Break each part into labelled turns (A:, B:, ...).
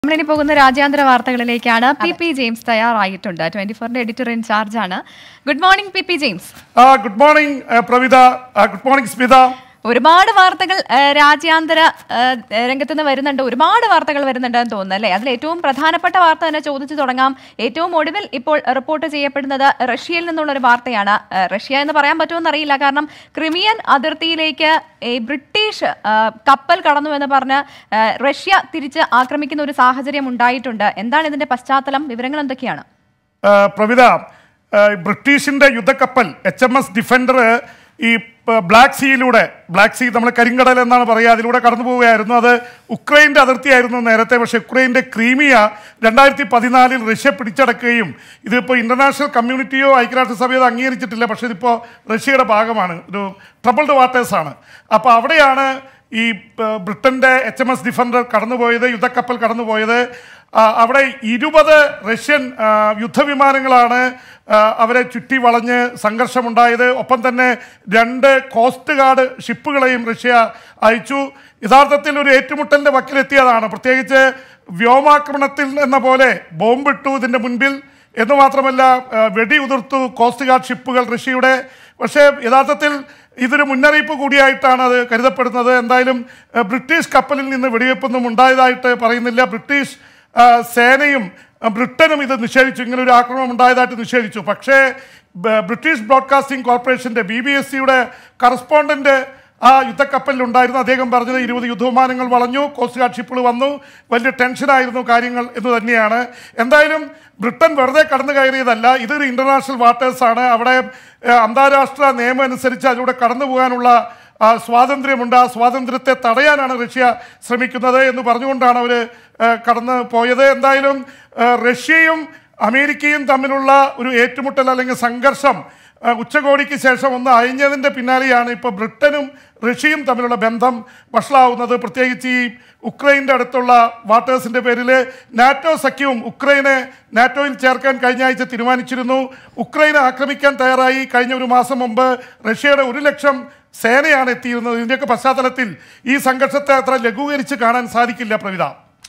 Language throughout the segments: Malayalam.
A: നമ്മളിനി പോകുന്ന രാജ്യാന്തര വാർത്തകളിലേക്കാണ് പി പി ജെയിംസ് തയ്യാറായിട്ടുണ്ട് ട്വന്റി ഫോറിന്റെ എഡിറ്റർ ഇൻ ചാർജ് ആണ് good morning P P James
B: ആ ഗുഡ് മോർണിംഗ് ആ, പ്രവിത ആ, ഗുഡ് മോർണിംഗ് സ്മിത
A: ഒരുപാട് വാർത്തകൾ ആ, രാജ്യാന്തര ആ, രംഗത്ത് നിന്ന് വരുന്നുണ്ട് ഒരുപാട് വാർത്തകൾ വരുന്നുണ്ടെന്ന് തോന്നുന്നു അല്ലേ അതിൽ ഏറ്റവും പ്രധാനപ്പെട്ട വാർത്ത തന്നെ ചോദിച്ചു തുടങ്ങാം ഏറ്റവും ഒടുവിൽ ഇപ്പോൾ റിപ്പോർട്ട് ചെയ്യപ്പെടുന്നത് റഷ്യയിൽ നിന്നുള്ള ഒരു വാർത്തയാണ് ആ, റഷ്യ എന്ന് പറയാൻ പറ്റുമെന്ന് അറിയില്ല കാരണം ക്രിമിയൻ അതിർത്തിയിലേക്ക് ഈ ബ്രിട്ടീഷ് ആ, കപ്പൽ കടന്നു എന്ന് പറഞ്ഞ് ആ, റഷ്യ തിരിച്ച് ആക്രമിക്കുന്ന ഒരു സാഹചര്യം ഉണ്ടായിട്ടുണ്ട് എന്താണ് ഇതിന്റെ പശ്ചാത്തലം വിവരങ്ങൾ എന്തൊക്കെയാണ്
B: ആ, പ്രവിത ആ, ബ്രിട്ടീഷിന്റെ യുദ്ധക്കപ്പൽ എച്ച് എം എസ് ഡിഫൻഡർ ഈ പ- ബ്ലാക്ക് സീയിലൂടെ ബ്ലാക്ക് സീ നമ്മൾ കരിങ്കടൽ എന്നാണ് പറയുക അതിലൂടെ കടന്നു പോവുകയായിരുന്നു അത് ഉക്രൈൻ്റെ അതിർത്തിയായിരുന്നു നേരത്തെ പക്ഷേ ഉക്രൈൻ്റെ ക്രീമിയ രണ്ടായിരത്തി പതിനാലിൽ റഷ്യ പിടിച്ചടക്കുകയും ഇതിപ്പോൾ ഇന്റർനാഷണൽ കമ്മ്യൂണിറ്റിയോ ഐക്യരാഷ്ട്രസഭയോ അത് അംഗീകരിച്ചിട്ടില്ല പക്ഷേ ഇതിപ്പോൾ റഷ്യയുടെ ഭാഗമാണ് ഒരു ട്രബിൾഡ് വാട്ടേഴ്സാണ് അപ്പോൾ അവിടെയാണ് ഈ പ- ബ്രിട്ടന്റെ എച്ച് എം എസ് ഡിഫൻഡർ കടന്നുപോയത് യുദ്ധക്കപ്പൽ കടന്നുപോയത് ആ, അവിടെ ഇരുപത് റഷ്യൻ ആ, യുദ്ധവിമാനങ്ങളാണ് ആ, അവരെ ചുറ്റി വളഞ്ഞ് സംഘർഷമുണ്ടായത് ഒപ്പം തന്നെ രണ്ട് കോസ്റ്റ് ഗാർഡ് ഷിപ്പുകളെയും റഷ്യ അയച്ചു യഥാർത്ഥത്തിൽ ഒരു ഏറ്റുമുട്ടലിന്റെ വക്കിലെത്തിയതാണ് പ്രത്യേകിച്ച് വ്യോമാക്രമണത്തിൽ എന്ന പോലെ ബോംബിട്ടു ഇതിന്റെ മുൻപിൽ എന്ന് മാത്രമല്ല ആ, വെടിയുതിർത്തു കോസ്റ്റ് ഗാർഡ് ഷിപ്പുകൾ റഷ്യയുടെ പക്ഷേ യഥാർത്ഥത്തിൽ ഇതൊരു മുന്നറിയിപ്പ് കൂടിയായിട്ടാണ് അത് കരുതപ്പെടുന്നത് എന്തായാലും ആ, ബ്രിട്ടീഷ് കപ്പലിൽ നിന്ന് വെടിവെപ്പൊന്നും ഉണ്ടായതായിട്ട് പറയുന്നില്ല ബ്രിട്ടീഷ് ആ, സേനയും ആ, ബ്രിട്ടനും ഇത് നിഷേധിച്ചു ഇങ്ങനെ ഒരു ആക്രമണം ഉണ്ടായതായിട്ട് നിഷേധിച്ചു പക്ഷേ ബ- ബ്രിട്ടീഷ് ബ്രോഡ്കാസ്റ്റിംഗ് കോർപ്പറേഷന്റെ ബി ബി എസ് സിയുടെ കറസ്പോണ്ടന്റ് ആ യുദ്ധക്കപ്പലിൽ ഉണ്ടായിരുന്നു അദ്ദേഹം പറഞ്ഞത് ഇരുപത് യുദ്ധവിമാനങ്ങൾ വളഞ്ഞു കോസ്റ്റ് ഗാർഡ് ഷിപ്പുകൾ വന്നു വലിയ ടെൻഷനായിരുന്നു കാര്യങ്ങൾ എന്ന് തന്നെയാണ് എന്തായാലും ബ്രിട്ടൻ വെറുതെ കടന്നു കയറിയതല്ല ഇതൊരു ഇന്റർനാഷണൽ വാട്ടേഴ്സ് ആണ് അവിടെ ഏഹ്, അന്താരാഷ്ട്ര നിയമം അനുസരിച്ച് അതിലൂടെ കടന്നു പോകാനുള്ള ആ, സ്വാതന്ത്ര്യമുണ്ട് ആ സ്വാതന്ത്ര്യത്തെ തടയാനാണ് റഷ്യ ശ്രമിക്കുന്നത് എന്ന് പറഞ്ഞുകൊണ്ടാണ് അവർ കടന്നു പോയത് എന്തായാലും ഏഹ്, റഷ്യയും അമേരിക്കയും തമ്മിലുള്ള ഒരു ഏറ്റുമുട്ടൽ അല്ലെങ്കിൽ സംഘർഷം ആ, ഉച്ചകോടിക്ക് ശേഷം ഒന്ന് അയഞ്ഞതിൻ്റെ പിന്നാലെയാണ് ഇപ്പോൾ ബ്രിട്ടനും റഷ്യയും തമ്മിലുള്ള ബന്ധം വഷളാവുന്നത് പ്രത്യേകിച്ച് ഈ ഉക്രൈൻ്റെ അടുത്തുള്ള വാട്ടേഴ്സിൻ്റെ പേരിൽ നാറ്റോ സഖ്യവും ഉക്രൈനെ നാറ്റോയിൽ ചേർക്കാൻ കഴിഞ്ഞ ആഴ്ച തീരുമാനിച്ചിരുന്നു ഉക്രൈനെ ആക്രമിക്കാൻ തയ്യാറായി കഴിഞ്ഞ ഒരു മാസം മുമ്പ് റഷ്യയുടെ ഒരു ലക്ഷം സേനയാണ് എത്തിയിരുന്നത് ഇതിൻ്റെയൊക്കെ പശ്ചാത്തലത്തിൽ ഈ സംഘർഷത്തെ അത്ര ലഘൂകരിച്ച് കാണാൻ സാധിക്കില്ല പ്രവിധ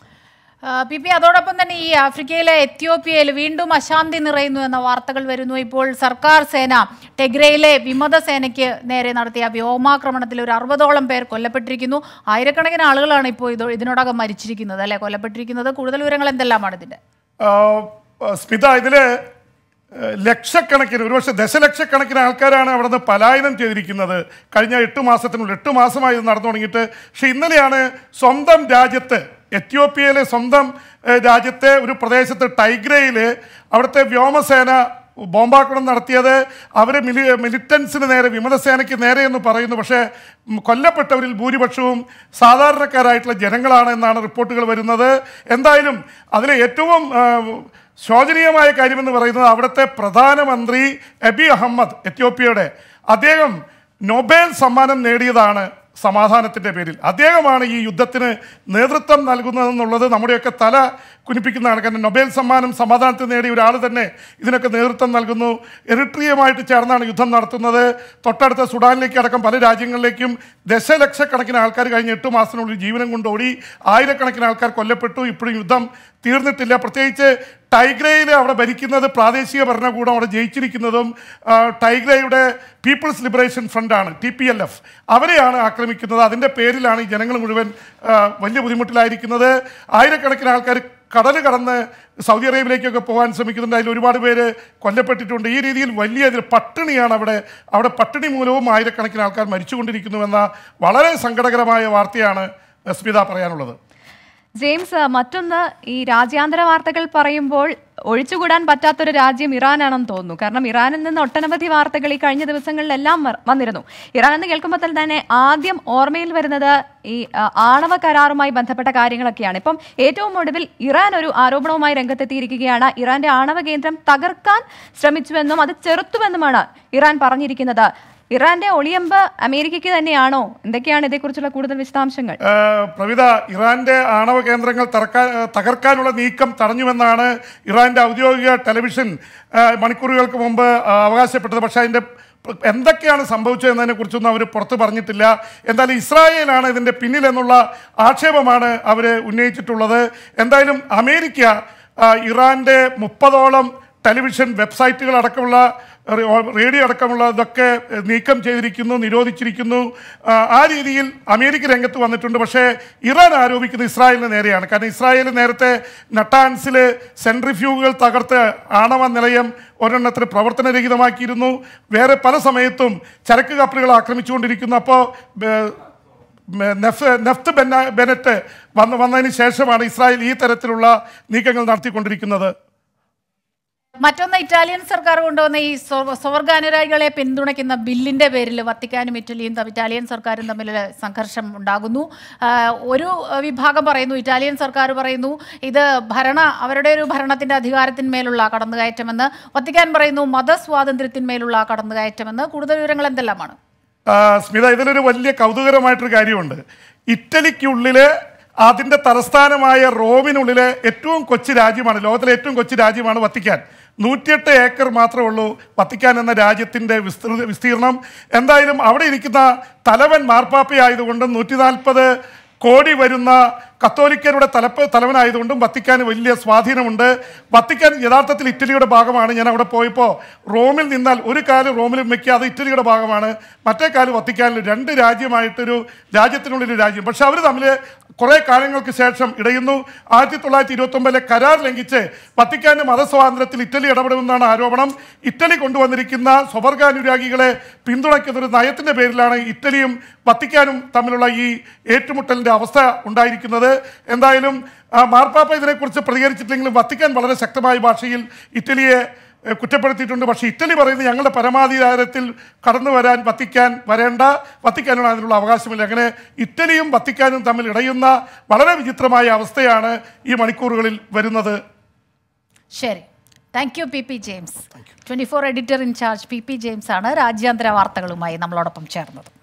C: ആ, പി പി അതോടൊപ്പം തന്നെ ഈ ആഫ്രിക്കയിലെ എത്യോപ്യയിൽ വീണ്ടും അശാന്തി നിറയുന്നു എന്ന വാർത്തകൾ വരുന്നു ഇപ്പോൾ സർക്കാർ സേന ടെഗ്രയിലെ വിമത സേനയ്ക്ക് നേരെ നടത്തിയ വ്യോമാക്രമണത്തിൽ ഒരു അറുപതോളം പേർ കൊല്ലപ്പെട്ടിരിക്കുന്നു ആയിരക്കണക്കിന് ആളുകളാണ് ഇപ്പോൾ ഇത് ഇതിനോടകം മരിച്ചിരിക്കുന്നത് അല്ലെ കൊല്ലപ്പെട്ടിരിക്കുന്നത് കൂടുതൽ വിവരങ്ങൾ എന്തെല്ലാമാണ് ഇതിന്റെ
B: ആഹ് സ്മിത ഇതില് ഏഹ് ലക്ഷക്കണക്കിന് ഒരുപക്ഷെ ദശലക്ഷക്കണക്കിന് ആൾക്കാരാണ് അവിടെ നിന്ന് പലായനം ചെയ്തിരിക്കുന്നത് കഴിഞ്ഞ എട്ട് മാസത്തിനുള്ളിൽ എട്ട് മാസമായി ഇത് നടന്നു തുടങ്ങിയിട്ട് പക്ഷെ ഇന്നലെയാണ് സ്വന്തം രാജ്യത്ത് എത്യോപ്യയിലെ സ്വന്തം ഏഹ് രാജ്യത്തെ ഒരു പ്രദേശത്ത് ടൈഗ്രയിൽ അവിടുത്തെ വ്യോമസേന ബോംബാക്രമണം നടത്തിയത് അവർ മിലി മിലിറ്റൻസിന് നേരെ വിമതസേനയ്ക്ക് നേരെ എന്ന് പറയുന്നു പക്ഷേ ഉം, കൊല്ലപ്പെട്ടവരിൽ ഭൂരിപക്ഷവും സാധാരണക്കാരായിട്ടുള്ള ജനങ്ങളാണ് എന്നാണ് റിപ്പോർട്ടുകൾ വരുന്നത് എന്തായാലും അതിലെ ഏറ്റവും ആ, ശോചനീയമായ കാര്യമെന്ന് പറയുന്നത് അവിടുത്തെ പ്രധാനമന്ത്രി അബി അഹമ്മദ് എത്യോപ്യയുടെ അദ്ദേഹം നൊബേൽ സമ്മാനം നേടിയതാണ് സമാധാനത്തിൻ്റെ പേരിൽ അദ്ദേഹമാണ് ഈ യുദ്ധത്തിന് നേതൃത്വം നൽകുന്നതെന്നുള്ളത് നമ്മുടെയൊക്കെ തല കുനിപ്പിക്കുന്നതാണ് കാരണം നൊബേൽ സമ്മാനം സമാധാനത്തിന് നേടിയ ഒരാൾ തന്നെ ഇതിനൊക്കെ നേതൃത്വം നൽകുന്നു എറിട്രിയമായിട്ട് ചേർന്നാണ് യുദ്ധം നടത്തുന്നത് തൊട്ടടുത്ത സുഡാനിലേക്ക് അടക്കം പല രാജ്യങ്ങളിലേക്കും ദശലക്ഷക്കണക്കിന് ആൾക്കാർ കഴിഞ്ഞ എട്ട് മാസത്തിനുള്ളിൽ ജീവനം കൊണ്ടോടി ആയിരക്കണക്കിന് ആൾക്കാർ കൊല്ലപ്പെട്ടു ഇപ്പോഴും യുദ്ധം തീർന്നിട്ടില്ല പ്രത്യേകിച്ച് ടൈഗ്രയിൽ അവിടെ ഭരിക്കുന്നത് പ്രാദേശിക ഭരണകൂടം അവിടെ ജയിച്ചിരിക്കുന്നതും ആ, ടൈഗ്രയുടെ പീപ്പിൾസ് ലിബറേഷൻ ഫ്രണ്ടാണ് ടി പി എൽ എഫ് അവരെയാണ് ആക്രമിക്കുന്നത് അതിൻ്റെ പേരിലാണ് ഈ ജനങ്ങൾ മുഴുവൻ ആ, വലിയ ബുദ്ധിമുട്ടിലായിരിക്കുന്നത് ആയിരക്കണക്കിന് ആൾക്കാർ കടൽ കടന്ന് സൗദി അറേബ്യയിലേക്കൊക്കെ പോകാൻ ശ്രമിക്കുന്നുണ്ട് അതിൽ ഒരുപാട് പേര് കൊല്ലപ്പെട്ടിട്ടുണ്ട് ഈ രീതിയിൽ വലിയ ഇതിൽ പട്ടിണിയാണ് അവിടെ അവിടെ പട്ടിണി മൂലവും ആയിരക്കണക്കിന് ആൾക്കാർ മരിച്ചുകൊണ്ടിരിക്കുന്നുവെന്ന വളരെ സങ്കടകരമായ വാർത്തയാണ് സ്മിത പറയാനുള്ളത്
A: ജെയിംസ് മറ്റൊന്ന് ഈ രാജ്യാന്തര വാർത്തകൾ പറയുമ്പോൾ ഒഴിച്ചുകൂടാൻ പറ്റാത്തൊരു രാജ്യം ഇറാനാണെന്ന് തോന്നുന്നു കാരണം ഇറാനിൽ നിന്ന് ഒട്ടനവധി വാർത്തകൾ ഈ കഴിഞ്ഞ ദിവസങ്ങളിലെല്ലാം വ- വന്നിരുന്നു ഇറാൻ എന്ന് കേൾക്കുമ്പോൾ തന്നെ ആദ്യം ഓർമ്മയിൽ വരുന്നത് ഈ ആ, ആണവ കരാറുമായി ബന്ധപ്പെട്ട കാര്യങ്ങളൊക്കെയാണ് ഇപ്പം ഏറ്റവും ഒടുവിൽ ഇറാൻ ഒരു ആരോപണവുമായി രംഗത്തെത്തിയിരിക്കുകയാണ് ഇറാന്റെ ആണവ കേന്ദ്രം തകർക്കാൻ ശ്രമിച്ചുവെന്നും അത് ചെറുത്തുവെന്നുമാണ് ഇറാൻ പറഞ്ഞിരിക്കുന്നത് ഇറാന്റെ ഒളിയമ്പ് അമേരിക്കയ്ക്ക് തന്നെയാണോ എന്തൊക്കെയാണ് ഇതേക്കുറിച്ചുള്ള കൂടുതൽ വിശദാംശങ്ങൾ
B: ഏഹ് പ്രവിത ഇറാന്റെ ആണവ കേന്ദ്രങ്ങൾ തറക്കാൻ ഏഹ് തകർക്കാനുള്ള നീക്കം തടഞ്ഞുവെന്നാണ് ഇറാന്റെ ഔദ്യോഗിക ടെലിവിഷൻ ഏഹ് മണിക്കൂറുകൾക്ക് മുമ്പ് ആ, അവകാശപ്പെട്ടത് പക്ഷേ അതിന്റെ എന്തൊക്കെയാണ് സംഭവിച്ചതെന്നതിനെ കുറിച്ചൊന്നും അവർ പുറത്ത് പറഞ്ഞിട്ടില്ല എന്തായാലും ഇസ്രായേലാണ് ഇതിൻ്റെ പിന്നിലെന്നുള്ള ആക്ഷേപമാണ് അവർ ഉന്നയിച്ചിട്ടുള്ളത് എന്തായാലും അമേരിക്ക ആ, ഇറാൻ്റെ മുപ്പതോളം ടെലിവിഷൻ വെബ്സൈറ്റുകൾ അടക്കമുള്ള റേ- റേഡിയോ അടക്കമുള്ള ഇതൊക്കെ നീക്കം ചെയ്തിരിക്കുന്നു നിരോധിച്ചിരിക്കുന്നു ആ, ആ രീതിയിൽ അമേരിക്ക രംഗത്ത് വന്നിട്ടുണ്ട് പക്ഷേ ഇറാൻ ആരോപിക്കുന്നത് ഇസ്രായേലിന് നേരെയാണ് കാരണം ഇസ്രായേൽ നേരത്തെ നട്ടാൻസിൽ സെൻട്രിഫ്യൂഗുകൾ തകർത്ത് ആണവ നിലയം ഒരെണ്ണത്തിന് പ്രവർത്തനരഹിതമാക്കിയിരുന്നു വേറെ പല സമയത്തും ചരക്ക് കപ്പലുകൾ ആക്രമിച്ചുകൊണ്ടിരിക്കുന്നു അപ്പോൾ നെഫ് നെഫ്റ്റ് ബെന്ന ബെനറ്റ് വന്ന് വന്നതിന് ശേഷമാണ് ഇസ്രായേൽ ഈ തരത്തിലുള്ള നീക്കങ്ങൾ നടത്തിക്കൊണ്ടിരിക്കുന്നത്
C: മറ്റൊന്ന് ഇറ്റാലിയൻ സർക്കാർ കൊണ്ടുവന്ന ഈ സ്വ- സ്വർഗാനുരാഗികളെ പിന്തുണയ്ക്കുന്ന ബില്ലിന്റെ പേരിൽ വത്തിക്കാനും ഇറ്റലിയും തമ്മിൽ ഇറ്റാലിയൻ സർക്കാരും തമ്മിൽ സംഘർഷം ഉണ്ടാകുന്നു ആ, ഒരു വിഭാഗം പറയുന്നു ഇറ്റാലിയൻ സർക്കാർ പറയുന്നു ഇത് ഭരണ അവരുടെ ഒരു ഭരണത്തിന്റെ അധികാരത്തിന്മേലുള്ള കടന്നുകയറ്റമെന്ന് വത്തിക്കാൻ പറയുന്നു മതസ്വാതന്ത്ര്യത്തിന്മേലുള്ള കടന്നുകയറ്റമെന്ന് കൂടുതൽ വിവരങ്ങൾ എന്തെല്ലാമാണ്
B: ആ, സ്മിത ഇതിലൊരു വലിയ കൗതുകരമായിട്ടൊരു കാര്യമുണ്ട് ഇറ്റലിക്കുള്ളില് അതിൻ്റെ തലസ്ഥാനമായ റോമിനുള്ളിലെ ഏറ്റവും കൊച്ചു രാജ്യമാണ് ലോകത്തിലെ ഏറ്റവും കൊച്ചു രാജ്യമാണ് വത്തിക്കാൻ നൂറ്റിയെട്ട് ഏക്കർ മാത്രമേ ഉള്ളൂ വത്തിക്കാൻ എന്ന രാജ്യത്തിൻ്റെ വിസ്തൃ വിസ്തീർണം എന്തായാലും അവിടെ ഇരിക്കുന്ന തലവൻ മാർപ്പാപ്പയായതുകൊണ്ടും നൂറ്റി നാൽപ്പത് കോടി വരുന്ന കത്തോലിക്കരുടെ തലപ്പ് തലവനായതുകൊണ്ടും വത്തിക്കാന് വലിയ സ്വാധീനമുണ്ട് വത്തിക്കാൻ യഥാർത്ഥത്തിൽ ഇറ്റലിയുടെ ഭാഗമാണ് ഞാൻ അവിടെ പോയപ്പോൾ റോമിൽ നിന്നാൽ ഒരു കാല് റോമിലും വെക്കുക അത് ഇറ്റലിയുടെ ഭാഗമാണ് മറ്റേ കാല് വത്തിക്കാനിൽ രണ്ട് രാജ്യമായിട്ടൊരു രാജ്യത്തിനുള്ളിൽ ഒരു രാജ്യം പക്ഷെ അവർ തമ്മിൽ കുറേ കാലങ്ങൾക്ക് ശേഷം ഇടയുന്നു ആയിരത്തി തൊള്ളായിരത്തി ഇരുപത്തൊമ്പതിലെ കരാർ ലംഘിച്ച് വത്തിക്കാൻ്റെ മതസ്വാതന്ത്ര്യത്തിൽ ഇറ്റലി ഇടപെടുമെന്നാണ് ആരോപണം ഇറ്റലി കൊണ്ടുവന്നിരിക്കുന്ന സ്വവർഗാനുരാഗികളെ പിന്തുണയ്ക്കുന്ന ഒരു നയത്തിൻ്റെ പേരിലാണ് ഇറ്റലിയും വത്തിക്കാനും തമ്മിലുള്ള ഈ ഏറ്റുമുട്ടലിൻ്റെ അവസ്ഥ ഉണ്ടായിരിക്കുന്നത് എന്തായാലും ആ, മാർപ്പാപ്പ ഇതിനെക്കുറിച്ച് പ്രതികരിച്ചിട്ടില്ലെങ്കിലും വത്തിക്കാൻ വളരെ ശക്തമായ ഭാഷയിൽ ഇറ്റലിയെ ഏഹ്, കുറ്റപ്പെടുത്തിയിട്ടുണ്ട് പക്ഷേ ഇറ്റലി പറയുന്നത് ഞങ്ങളുടെ പരമാധികാരത്തിൽ കടന്നു വരാൻ വത്തിക്കാൻ വരേണ്ട വത്തിക്കാനാണ് അതിനുള്ള അവകാശമില്ല അങ്ങനെ ഇറ്റലിയും വത്തിക്കാനും തമ്മിൽ ഇടയുന്ന വളരെ വിചിത്രമായ അവസ്ഥയാണ് ഈ മണിക്കൂറുകളിൽ വരുന്നത്
C: ശരി thank you P P James twenty four editor in charge P P James ആണ് രാജ്യാന്തര വാർത്തകളുമായി നമ്മളോടൊപ്പം ചേർന്നത്